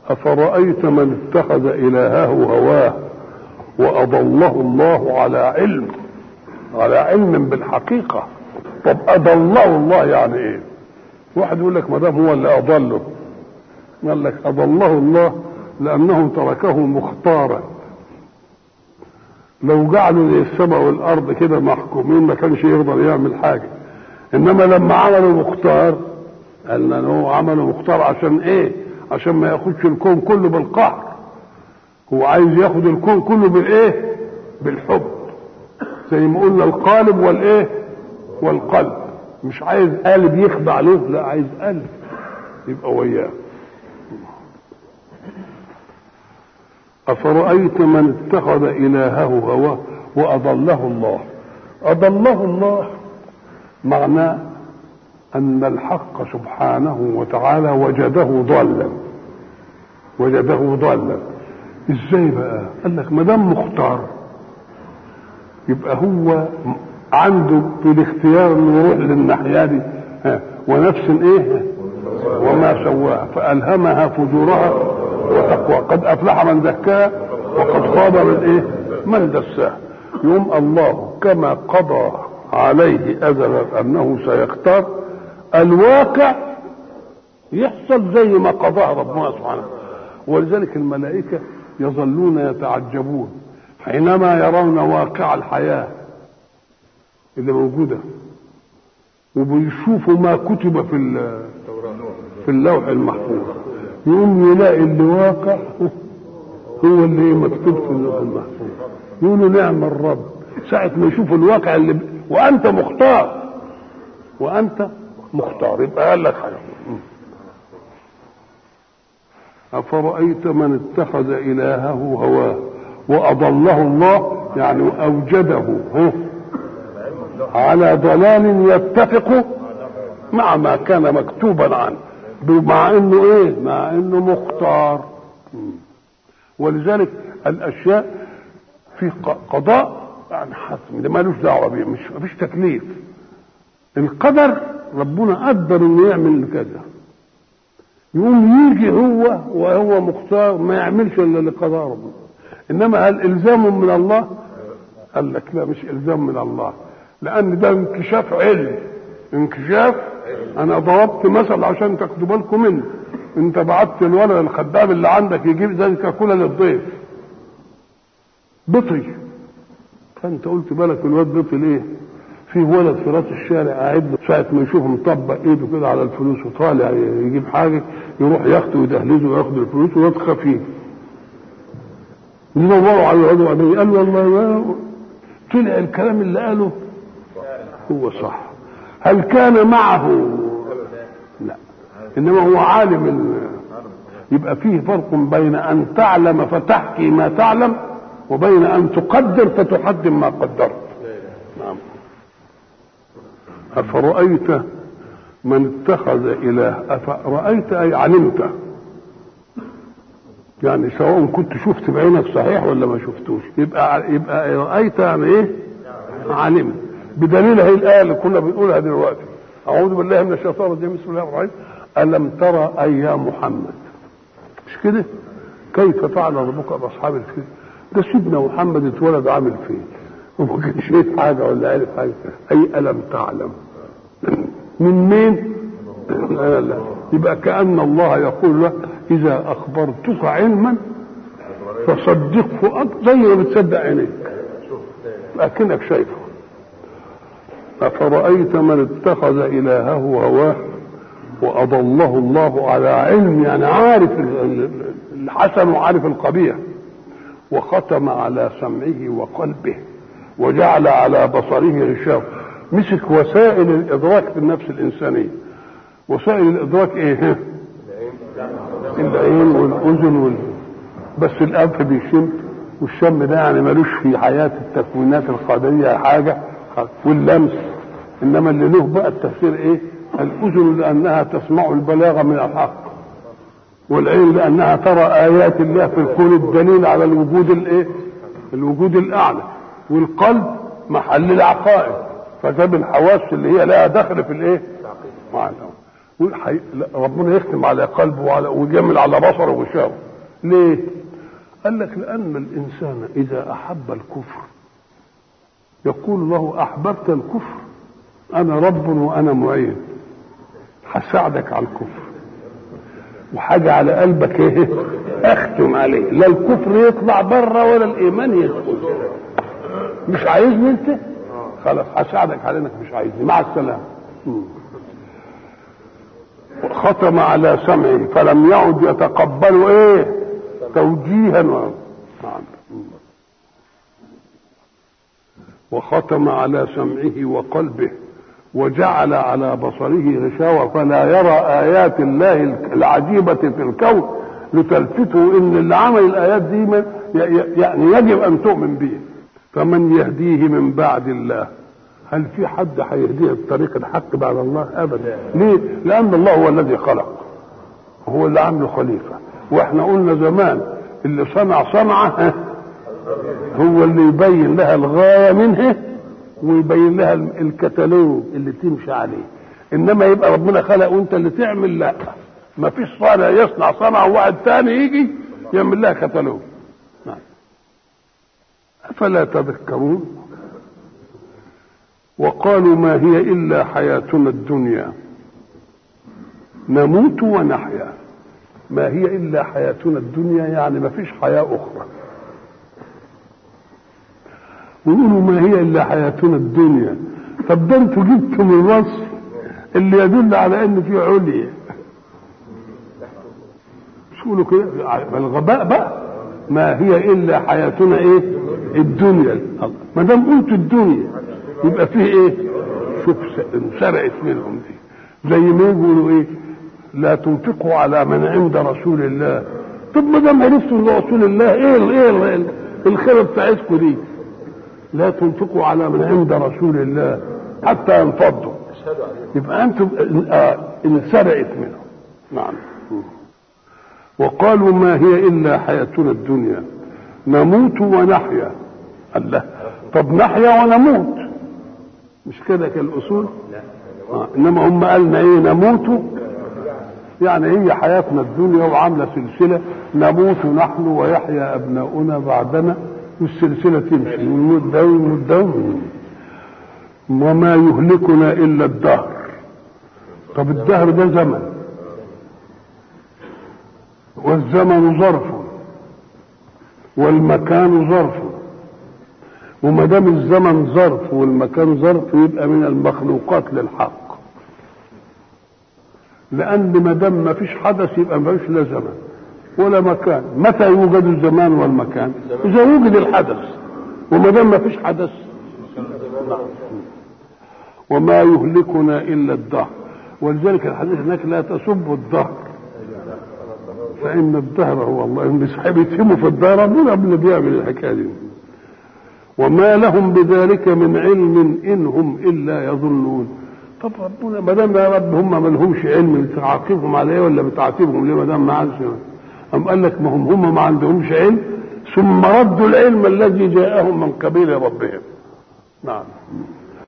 أفرأيت من اتخذ إلهه هواه وأضله الله على علم على علم بالحقيقة طب أضله الله يعني إيه؟ واحد يقول لك ما دام هو اللي أضله قال لك أضله الله لأنه تركه مختارا لو جعلوا زي السماء والأرض كده محكومين ما كانش يقدر يعمل حاجة إنما لما عملوا مختار قال ان هو عمله مختار عشان ايه عشان ما ياخدش الكون كله بالقهر هو عايز ياخد الكون كله بالايه بالحب زي ما قلنا القالب والايه والقلب مش عايز قالب يخضع له لا عايز قلب يبقى وياه أفرأيت من اتخذ إلهه هواه وأضله الله أضله الله معناه أن الحق سبحانه وتعالى وجده ضالا وجده ضالا ازاي بقى قال لك ما دام مختار يبقى هو عنده في الاختيار انه يروح للناحيه دي ها ونفس ايه وما سواها فالهمها فجورها وتقوى قد افلح من زكاها وقد خاب من ايه من دساها يوم الله كما قضى عليه ازلا انه سيختار الواقع يحصل زي ما قضاه ربنا سبحانه ولذلك الملائكة يظلون يتعجبون حينما يرون واقع الحياة اللي موجودة وبيشوفوا ما كتب في في اللوح المحفوظ يقوم يلاقي اللي واقع هو اللي مكتوب في اللوح المحفوظ يقولوا نعم الرب ساعة ما يشوفوا الواقع اللي ب... وأنت مختار وأنت مختار يبقى قال لك حاجه أفرأيت من اتخذ إلهه هواه وأضله الله يعني أوجده على ضلال يتفق مع ما كان مكتوبا عنه مع انه ايه مع انه مختار ولذلك الاشياء في قضاء يعني حتم ده مالوش دعوه بيه مش مفيش تكليف القدر ربنا قدر انه يعمل كذا يقوم يجي هو وهو مختار ما يعملش الا لقضاء ربنا انما هل الزام من الله قال لك لا مش الزام من الله لان ده انكشاف علم انكشاف انا ضربت مثل عشان تاخدوا بالكم منه انت بعت الولد الخدام اللي عندك يجيب زي كاكولا للضيف بطي فانت قلت بالك الواد بطي ليه في ولد في راس الشارع قاعد له ساعة ما يشوف مطبق ايده كده على الفلوس وطالع يجيب حاجة يروح ياخده ويدهلزه وياخد الفلوس ويواد خفيف يدوروا على العضو عليه قال والله ما طلع الكلام اللي قاله هو صح هل كان معه لا انما هو عالم ال... يبقى فيه فرق بين ان تعلم فتحكي ما تعلم وبين ان تقدر فتحدم ما قدرت نعم أفرأيت من اتخذ إله أفرأيت أي علمت يعني سواء كنت شفت بعينك صحيح ولا ما شفتوش يبقى يبقى رأيت يعني إيه؟ علمت بدليل هي الآية اللي كنا بنقولها دلوقتي أعوذ بالله من الشيطان الرجيم بسم الله الرحمن الرحيم ألم ترى أي يا محمد مش كده؟ كيف فعل ربك بأصحاب الفيل؟ ده سيدنا محمد اتولد عامل فين؟ وما كانش شايف حاجة ولا عارف حاجة أي ألم تعلم من مين؟ لا لا يبقى كأن الله يقول له إذا أخبرتك علما فصدقه زي ما بتصدق عينيك لكنك شايفه أفرأيت من اتخذ إلهه هواه وأضله الله على علم يعني عارف الحسن وعارف القبيح وختم على سمعه وقلبه وجعل على بصره غشاوة مسك وسائل الإدراك في النفس الإنسانية وسائل الإدراك إيه؟ العين والأذن وال... بس الأنف بيشم والشم ده يعني ملوش في حياة التكوينات القدرية حاجة واللمس إنما اللي له بقى التفسير إيه؟ الأذن لأنها تسمع البلاغة من الحق والعين لأنها ترى آيات الله في الكون الدليل على الوجود الإيه؟ الوجود الأعلى والقلب محل العقائد فجاب الحواس اللي هي لها دخل في الايه؟ معنى وحي... لا، ربنا يختم على قلبه وعلى ويجمل على بصره وشاوه ليه؟ قال لك لأن الإنسان إذا أحب الكفر يقول له أحببت الكفر أنا رب وأنا معين هساعدك على الكفر وحاجة على قلبك إيه؟ أختم عليه لا الكفر يطلع بره ولا الإيمان يدخل مش عايزني أنت؟ خلاص هساعدك على إنك مش عايزني مع السلامة مم. ختم على سمعه فلم يعد يتقبل ايه توجيها و... نعم. وختم على سمعه وقلبه وجعل على بصره غشاوة فلا يرى آيات الله العجيبة في الكون لتلفته إن اللي عمل الآيات دي من يعني يجب أن تؤمن به فمن يهديه من بعد الله هل في حد هيهديه الطريق الحق بعد الله ابدا ليه لان الله هو الذي خلق هو اللي عامله خليفه واحنا قلنا زمان اللي صنع صنعه هو اللي يبين لها الغايه منها ويبين لها الكتالوج اللي تمشي عليه انما يبقى ربنا خلق وانت اللي تعمل لا ما فيش صانع يصنع صنعه وواحد ثاني يجي يعمل لها كتالوج نعم افلا تذكرون وقالوا ما هي الا حياتنا الدنيا نموت ونحيا ما هي الا حياتنا الدنيا يعني ما فيش حياه اخرى ويقولوا ما هي الا حياتنا الدنيا طب ده انتوا جبتم الوصف اللي يدل على ان في عليا مش يقولوا كده الغباء بقى ما هي الا حياتنا ايه الدنيا ما دام قلت الدنيا يبقى فيه ايه شوف انسرقت منهم دي زي ما يقولوا ايه لا تنفقوا على من عند رسول الله طب ما دام عرفتوا ان رسول الله ايه ال ايه ال الخير بتاعتكم دي لا تنفقوا على من عند رسول الله حتى ينفضوا يبقى انتم آه انسرقت منهم نعم وقالوا ما هي الا حياتنا الدنيا نموت ونحيا الله طب نحيا ونموت مش كده كالاصول آه. انما هم قالنا ايه نموت يعني هي حياتنا الدنيا وعامله سلسله نموت نحن ويحيا ابناؤنا بعدنا والسلسله تمشي ونموت ده ونموت ده وما يهلكنا الا الدهر طب الدهر ده زمن والزمن ظرف والمكان ظرف وما دام الزمن ظرف والمكان ظرف يبقى من المخلوقات للحق لان ما دام ما فيش حدث يبقى ما فيش لا زمن ولا مكان متى يوجد الزمان والمكان اذا وجد الحدث وما دام ما فيش حدث وما يهلكنا الا الدهر ولذلك الحديث هناك لا تسبوا الدهر فان الدهر هو الله اللي بيتهموا في الدهر ربنا اللي بيعمل الحكايه دي وما لهم بذلك من علم ان هم الا يظنون طب ربنا ما دام يا رب هم ما لهمش علم تعاقبهم عليه ولا بتعاتبهم ليه ما دام ما عندش أم قال لك ما هم هم ما عندهمش علم ثم ردوا العلم الذي جاءهم من قبيل ربهم نعم